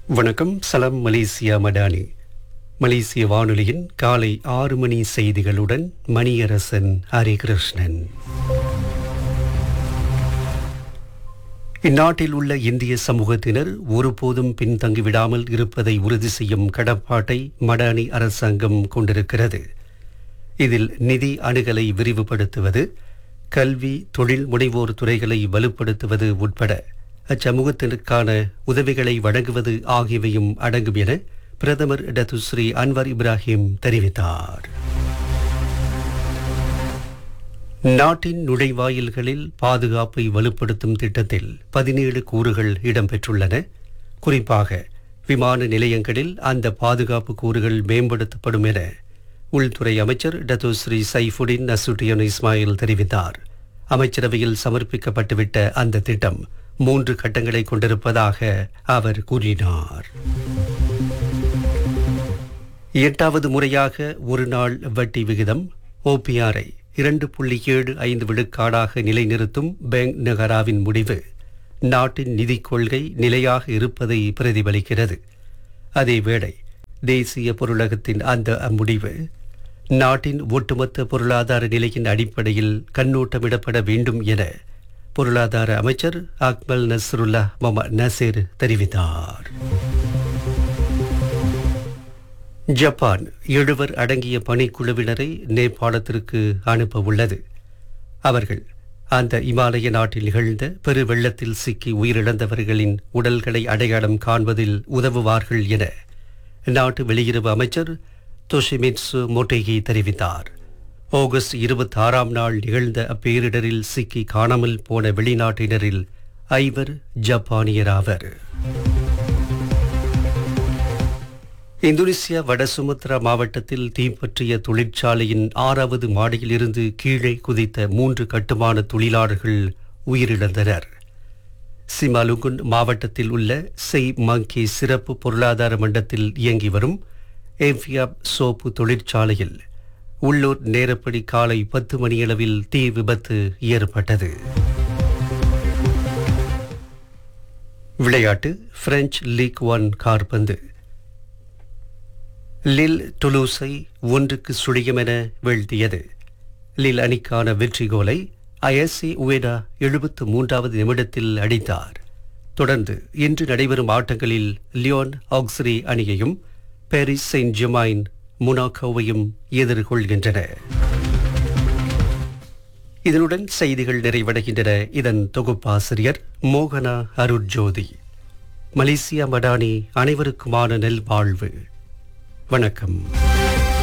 வணக்கம் சலாம் மலேசியா மடானி மலேசிய வானொலியின் காலை ஆறு மணி செய்திகளுடன் மணியரசன் ஹரிகிருஷ்ணன் இந்நாட்டில் உள்ள இந்திய சமூகத்தினர் ஒருபோதும் பின்தங்கிவிடாமல் இருப்பதை உறுதி செய்யும் கடப்பாட்டை மடானி அரசாங்கம் கொண்டிருக்கிறது இதில் நிதி அணுகலை விரிவுபடுத்துவது கல்வி தொழில் முனைவோர் துறைகளை வலுப்படுத்துவது உட்பட அச்சமூகத்தினருக்கான உதவிகளை வழங்குவது ஆகியவையும் அடங்கும் என பிரதமர் டத்துஸ்ரீ அன்வர் இப்ராஹிம் தெரிவித்தார் நாட்டின் நுழைவாயில்களில் பாதுகாப்பை வலுப்படுத்தும் திட்டத்தில் பதினேழு கூறுகள் இடம்பெற்றுள்ளன குறிப்பாக விமான நிலையங்களில் அந்த பாதுகாப்பு கூறுகள் மேம்படுத்தப்படும் என உள்துறை அமைச்சர் டத்துஸ்ரீ சைஃபுடின் நசுட்டியன் இஸ்மாயில் தெரிவித்தார் அமைச்சரவையில் சமர்ப்பிக்கப்பட்டுவிட்ட அந்த திட்டம் மூன்று கட்டங்களை கொண்டிருப்பதாக அவர் கூறினார் எட்டாவது முறையாக ஒரு நாள் வட்டி விகிதம் ஓபிஆரை இரண்டு புள்ளி ஏழு ஐந்து விழுக்காடாக நிலைநிறுத்தும் பேங்க் நகராவின் முடிவு நாட்டின் நிதிக் கொள்கை நிலையாக இருப்பதை பிரதிபலிக்கிறது அதேவேளை தேசிய பொருளகத்தின் அந்த முடிவு நாட்டின் ஒட்டுமொத்த பொருளாதார நிலையின் அடிப்படையில் கண்ணோட்டமிடப்பட வேண்டும் என பொருளாதார அமைச்சர் அக்மல் நஸ்ருல்லா மொஹமத் நசீர் தெரிவித்தார் ஜப்பான் எழுவர் அடங்கிய பணிக்குழுவினரை நேபாளத்திற்கு அனுப்ப உள்ளது அவர்கள் அந்த இமாலய நாட்டில் நிகழ்ந்த பெரு வெள்ளத்தில் சிக்கி உயிரிழந்தவர்களின் உடல்களை அடையாளம் காண்பதில் உதவுவார்கள் என நாட்டு வெளியுறவு அமைச்சர் தொஷிமிட்சு மொட்டேகி தெரிவித்தார் ஆகஸ்ட் இருபத்தி ஆறாம் நாள் நிகழ்ந்த அப்பேரிடரில் சிக்கி காணாமல் போன வெளிநாட்டினரில் ஐவர் ஜப்பானியராவர் இந்தோனேசியா வட சுமத்ரா மாவட்டத்தில் தீப்பற்றிய தொழிற்சாலையின் ஆறாவது மாடியில் இருந்து கீழே குதித்த மூன்று கட்டுமான தொழிலாளர்கள் உயிரிழந்தனர் சிமாலுகுன் மாவட்டத்தில் உள்ள செய் மங்கி சிறப்பு பொருளாதார மண்டத்தில் இயங்கி வரும் ஏவியாப் சோப்பு தொழிற்சாலையில் உள்ளூர் நேரப்படி காலை பத்து மணியளவில் தீ விபத்து ஏற்பட்டது விளையாட்டு பிரெஞ்சு லீக் ஒன் கார்பந்து லில் டுலூஸை ஒன்றுக்கு சுழியம் என வீழ்த்தியது லில் அணிக்கான வெற்றி கோலை அயசி உவேடா எழுபத்து மூன்றாவது நிமிடத்தில் அடித்தார் தொடர்ந்து இன்று நடைபெறும் ஆட்டங்களில் லியோன் ஆக்ஸரி அணியையும் பாரிஸ் செயின்ட் ஜெமைன் முனாக்கோவையும் எதிர்கொள்கின்றன இதனுடன் செய்திகள் நிறைவடைகின்றன இதன் தொகுப்பாசிரியர் மோகனா அருட்ஜோதி மலேசியா மடானி அனைவருக்குமான நல்வாழ்வு வணக்கம்